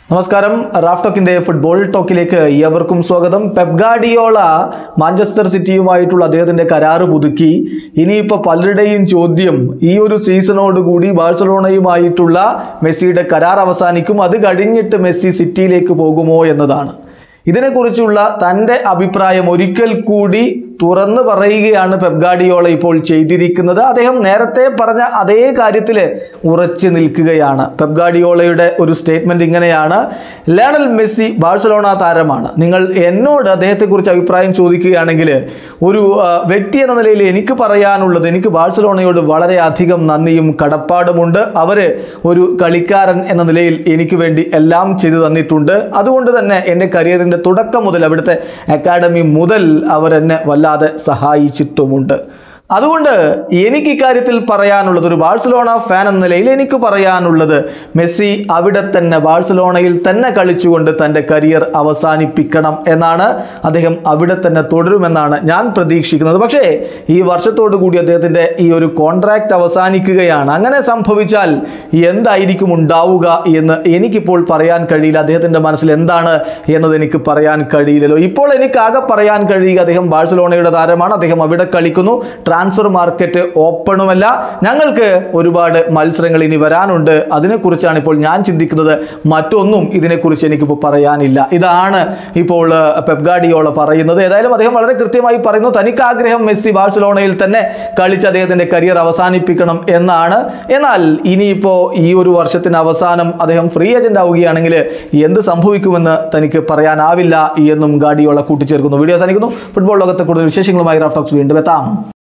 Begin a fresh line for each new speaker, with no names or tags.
നമസ്കാരം Raf ടോക്കിന്റെ football ടോക്കിലേക്ക് ഏവർക്കും സ്വാഗതം പെപ്ഗാഡിയോള മാഞ്ചസ്റ്റർ സിറ്റിയുമായിട്ടുള്ള അദ്ദേഹത്തിന്റെ കരാറ് പുതുക്കി ഇനിയിപ്പോൾ പലരുടെയും ചോദ്യം ഈ ഒരു സീസണോടുകൂടി ബാഴ്സലോണയുമായിട്ടുള്ള മെസ്സിയുടെ കരാർ അവസാനിക്കും അത് കഴിഞ്ഞിട്ട് മെസ്സി സിറ്റിയിലേക്ക് പോകുമോ എന്നതാണ് ഇതിനെക്കുറിച്ചുള്ള തൻ്റെ അഭിപ്രായം ഒരിക്കൽ കൂടി തുറന്നു പറയുകയാണ് പെപ്ഗാഡിയോള ഇപ്പോൾ ചെയ്തിരിക്കുന്നത് അദ്ദേഹം നേരത്തെ പറഞ്ഞ അതേ കാര്യത്തിൽ ഉറച്ചു നിൽക്കുകയാണ് പെപ്ഗാഡിയോളയുടെ ഒരു സ്റ്റേറ്റ്മെന്റ് ഇങ്ങനെയാണ് ലയണൽ മെസ്സി ബാഴ്സലോണ താരമാണ് നിങ്ങൾ എന്നോട് അദ്ദേഹത്തെക്കുറിച്ച് അഭിപ്രായം ചോദിക്കുകയാണെങ്കിൽ ഒരു ആ, വ്യക്തി എന്ന നിലയിൽ എനിക്ക് പറയാനുള്ളത് എനിക്ക് ബാഴ്സലോണയോട് വളരെയധികം നന്ദിയും കടപ്പാടുമുണ്ട് അവർ ഒരു കളിക്കാരൻ എന്ന നിലയിൽ എനിക്ക് വേണ്ടി എല്ലാം ചെയ്തു തന്നിട്ടുണ്ട് അതുകൊണ്ട് തന്നെ എൻ്റെ കരിയറിൻ്റെ തുടക്കം മുതൽ അവിടുത്തെ അക്കാഡമി മുതൽ അവർ എന്നെ വല്ലാതെ സഹായിച്ചിട്ടുമുണ്ട് അതുകൊണ്ട് എനിക്ക് ഇക്കാര്യത്തിൽ പറയാനുള്ളത് ഒരു ബാഴ്സലോണ ഫാൻ എന്ന നിലയിൽ എനിക്ക് പറയാനുള്ളത് മെസ്സി അവിടെ തന്നെ ബാഴ്സലോണയിൽ തന്നെ കളിച്ചുകൊണ്ട് തൻ്റെ കരിയർ അവസാനിപ്പിക്കണം എന്നാണ് അദ്ദേഹം അവിടെ തന്നെ തുടരുമെന്നാണ് ഞാൻ പ്രതീക്ഷിക്കുന്നത് പക്ഷേ ഈ വർഷത്തോടു കൂടി അദ്ദേഹത്തിൻ്റെ ഈ ഒരു കോൺട്രാക്റ്റ് അവസാനിക്കുകയാണ് അങ്ങനെ സംഭവിച്ചാൽ എന്തായിരിക്കും ഉണ്ടാവുക എന്ന് എനിക്കിപ്പോൾ പറയാൻ കഴിയില്ല അദ്ദേഹത്തിൻ്റെ മനസ്സിൽ എന്താണ് എന്നത് എനിക്ക് പറയാൻ കഴിയില്ലല്ലോ ഇപ്പോൾ എനിക്ക് ആകെ പറയാൻ കഴിയുക അദ്ദേഹം ബാഴ്സലോണയുടെ താരമാണ് അദ്ദേഹം അവിടെ കളിക്കുന്നു ട്രാൻസ്ഫർ മാർക്കറ്റ് ഓപ്പണുമല്ല ഞങ്ങൾക്ക് ഒരുപാട് മത്സരങ്ങൾ ഇനി വരാനുണ്ട് അതിനെക്കുറിച്ചാണ് ഇപ്പോൾ ഞാൻ ചിന്തിക്കുന്നത് മറ്റൊന്നും ഇതിനെക്കുറിച്ച് എനിക്കിപ്പോൾ പറയാനില്ല ഇതാണ് ഇപ്പോൾ ഏഹ്, പെപ്ഗാഡിയോള പറയുന്നത് ഏതായാലും അദ്ദേഹം വളരെ കൃത്യമായി പറയുന്നു തനിക്ക് ആഗ്രഹം മെസ്സി ബാഴ്സലോണയിൽ തന്നെ കളിച്ച് അദ്ദേഹത്തിൻ്റെ കരിയർ അവസാനിപ്പിക്കണം എന്നാണ് എന്നാൽ ഇനിയിപ്പോൾ ഈ ഒരു വർഷത്തിന് അവസാനം അദ്ദേഹം ഫ്രീ ഏജന്റ് ആവുകയാണെങ്കിൽ എന്ത് സംഭവിക്കുമെന്ന് തനിക്ക് പറയാനാവില്ല എന്നും ഗാഡിയോള കൂട്ടിച്ചേർക്കുന്നു വീഡിയോ അവസാനിക്കുന്നു ഫുട്ബോൾ ലോകത്തെ കൂടുതൽ വിശേഷങ്ങളുമായി റാഫ്റ്റോക്സ് വീണ്ടും എത്താം